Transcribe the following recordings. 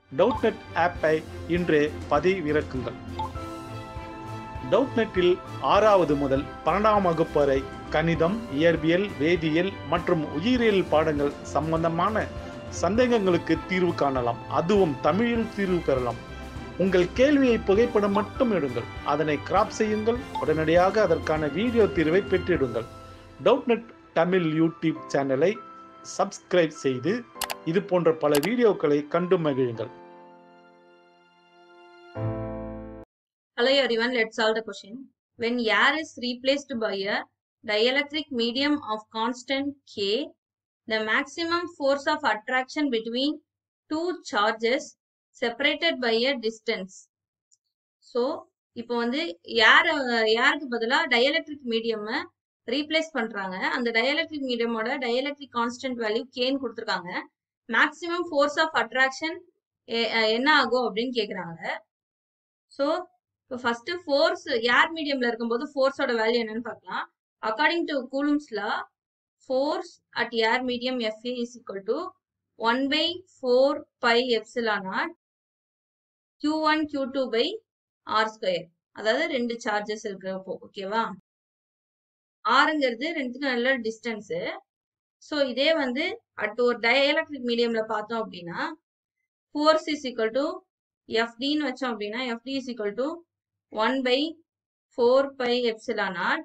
டவுட்நெட் ஆப்பை இன்றே பதிவிறக்குங்கள் டவுட்நெட்டில் ஆறாவது முதல் பன்னெண்டாம் வகுப்பு வரை கணிதம் இயற்பியல் வேதியியல் மற்றும் உயிரியல் பாடங்கள் சம்பந்தமான சந்தேகங்களுக்கு தீர்வு காணலாம் அதுவும் தமிழில் தீர்வு பெறலாம் உங்கள் கேள்வியை புகைப்படம் மட்டும் எடுங்கள் அதனை கிராப் செய்யுங்கள் உடனடியாக அதற்கான வீடியோ தீர்வை பெற்றிடுங்கள் டவுட்நெட் தமிழ் யூடியூப் சேனலை சப்ஸ்கிரைப் செய்து இது போன்ற பல வீடியோக்களை கண்டு மகிழுங்கள் Hello everyone, let's solve the question. When air is replaced by a dielectric medium of constant K, the maximum force of attraction between two charges separated by a distance. So, இப்போ வந்து ஏர் ஏருக்கு பதிலா டயலக்ட்ரிக் மீடியம் ரீப்ளேஸ் பண்றாங்க அந்த dielectric மீடியமோட dielectric constant value கேன்னு கொடுத்துருக்காங்க maximum force of attraction என்ன ஆகும் அப்படின்னு கேக்குறாங்க ஸோ இப்போ ஃபர்ஸ்ட் ஃபோர்ஸ் ஏர் மீடியம்ல இருக்கும்போது ஃபோர்ஸோட வேல்யூ என்னன்னு பார்க்கலாம் according to Coulomb's law force at air medium FA is equal to one by four by epsilon naught q one q two by r square அதாவது ரெண்டு சார்ஜஸ் இருக்கிறப்போ ஓகேவா ஆறுங்கிறது ரெண்டுத்துக்கும் நல்ல டிஸ்டன்ஸு ஸோ இதே வந்து அட் ஒரு டயலக்ட்ரிக் மீடியம்ல பார்த்தோம் அப்படின்னா ஃபோர்ஸ் இஸ் ஈக்குவல் டு எஃப்டின்னு வச்சோம் அப்படின்னா FD is equal to one by four by epsilon naught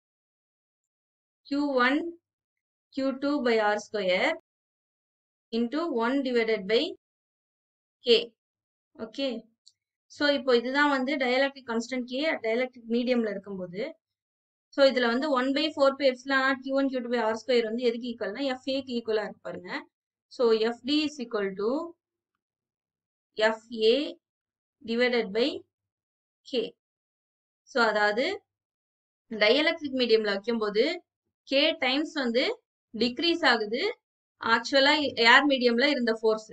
q one q two by r square into one divided by k okay so இப்போ இதுதான் வந்து டயலக்ட்ரிக் கான்ஸ்டன்ட் கே டயலக்ட்ரிக் மீடியம்ல இருக்கும்போது so இதுல வந்து one by four by epsilon naught q one q two by r square வந்து எதுக்கு ஈக்குவல்னா எஃப்ஏக்கு ஈக்குவலா இருக்கு பாருங்க so FD is equal to FA divided by k so அதாவது டயலக்ட்ரிக் மீடியம்ல வைக்கும்போது கே டைம்ஸ் வந்து டிக்ரீஸ் ஆகுது ஆக்சுவலா ஏர் மீடியம்ல இருந்த force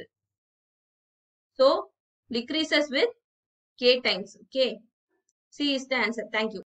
so decreases with k times okay c is the answer thank you